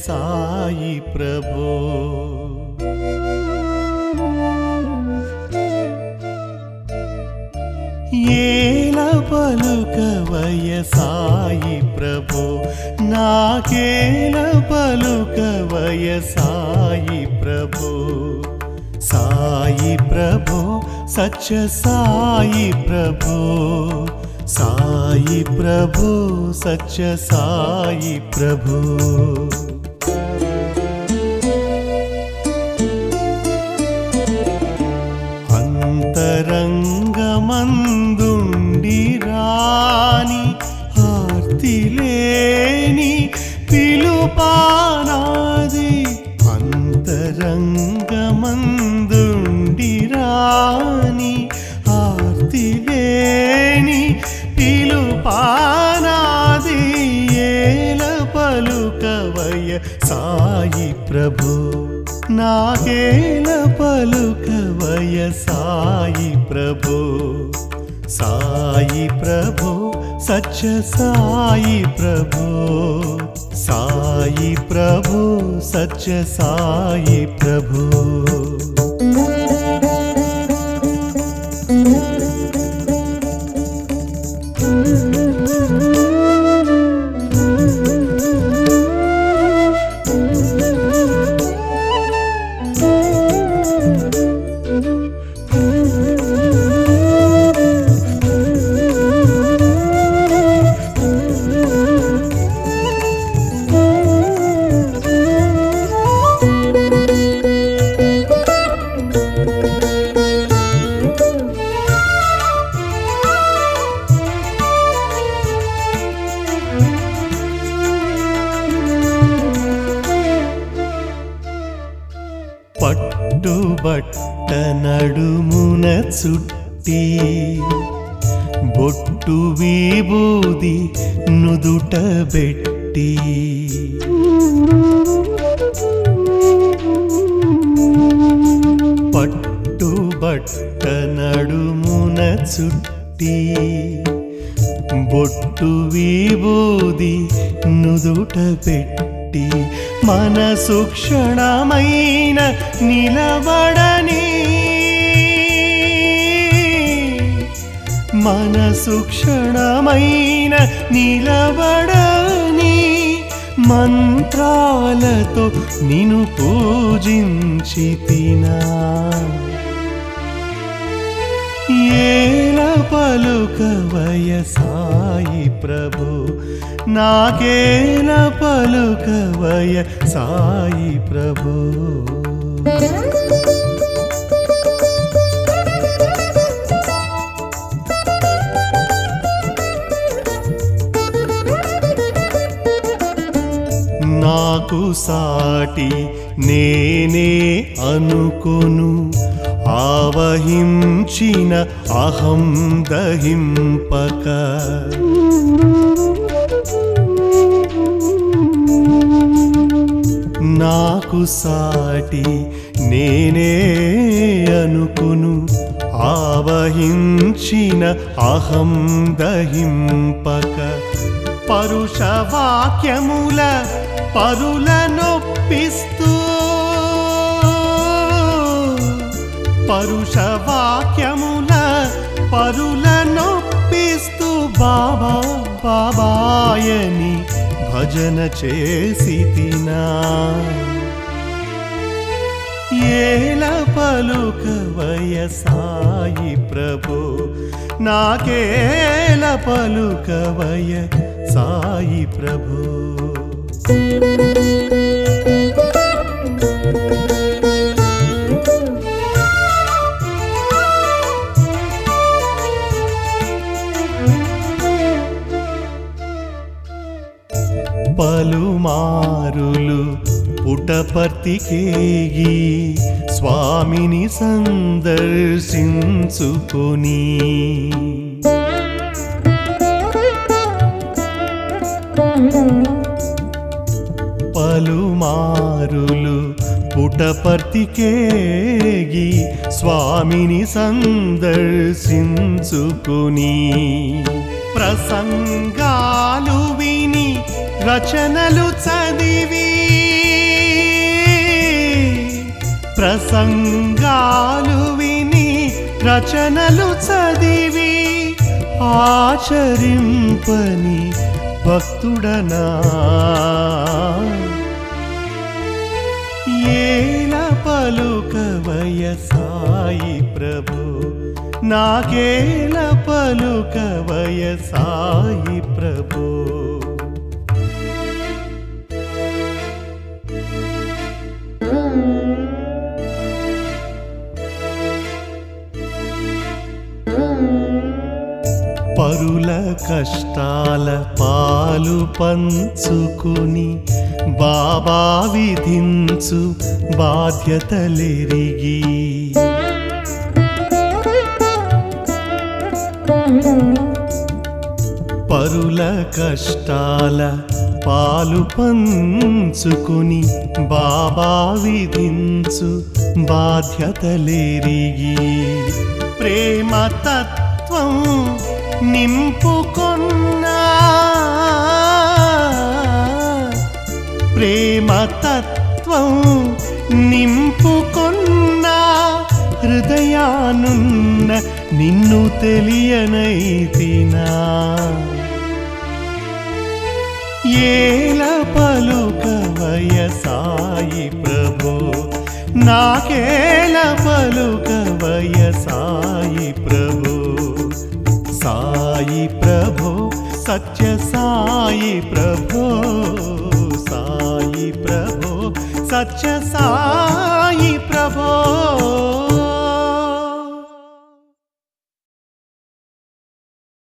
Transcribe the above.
సాయి ప్రభో ఏల పలుకవయ సాయి ప్రభో నాకేల పలుకవయ సాయి ప్రభో సాయి ప్రభో సత్య సాయి ప్రభో సాయి ప్రభో సత్య సాయి ప్రభో అంతరంగమందుండి రాని ఆర్తిలేని పిలుపానాది అంతరంగమందుండి రాని ఆర్తిలేని పిలుపానాది ఏల పలుకవయ సాయి ప్రభు నాకేల పలుకవయ సాయి ప్రభు సాయి ప్రభు సత్య సాయి ప్రభు సాయి ప్రభు సత్య సాయి ప్రభు పట్టుబట్ట నడుమున చుట్టి బొట్టు విభూది నుదుట బెట్టి పట్టుబట్ట నడుమున చుట్టి బొట్టు విభూది నుదుట పెట్టి మనసు క్షణమైన నిలబడని మనసు క్షణమైన నిలబడని మంత్రాలతో నిన్ను పూజించి తినా ఏల పలుకవయ సాయి ప్రభు నాకేల పలుకవయ సాయి ప్రభు నాకు సాటి నేనే అనుకొను ఆవహించిన అహం దహింపక నాకు సాటి నేనే అనుకును ఆవహించిన అహం దహింపక పరుష వాక్యముల పరుల నొప్పిస్తూ పరుష వాక్యముల పరుల నొప్పిస్తూ బాబా బాబాయని భజన చేసి తినా ఏల పలుకవయ సాయి ప్రభు నాకేల పలుకవయ సాయి ప్రభు పలుమారులు పుటపర్తికేగి స్వామిని సందర్శించుకొని పలుమారులు పుటపర్తికేగి స్వామిని సందర్శించుకుని ప్రసంగాలు విని రచనలు చదివి ప్రసంగాలు విని రచనలు చదివి ఆచరింపని భక్తుడనా ఏల పలుకవయ సాయి ప్రభు నాకేల పలుకవయ సాయి ప్రభు పరుల కష్టాల పాలు పంచుకుని బాబా విధించు బాధ్యతలెరిగి పరుల కష్టాల పాలు పంచుకుని బాబా విధించు బాధ్యతలెరిగి ప్రేమ తత్వం నింపుకొన్నా ప్రేమ తత్వం నింపుకొన్నా హృదయానున్న నిన్ను తెలియనైతినా ఏల పలుకవయ సాయి ప్రభు నాకేల పలుకవయ సాయి ప్రభు సాయి ప్రభు సత్య సాయి ప్రభు సాయి ప్రభు సత్య సాయి ప్రభు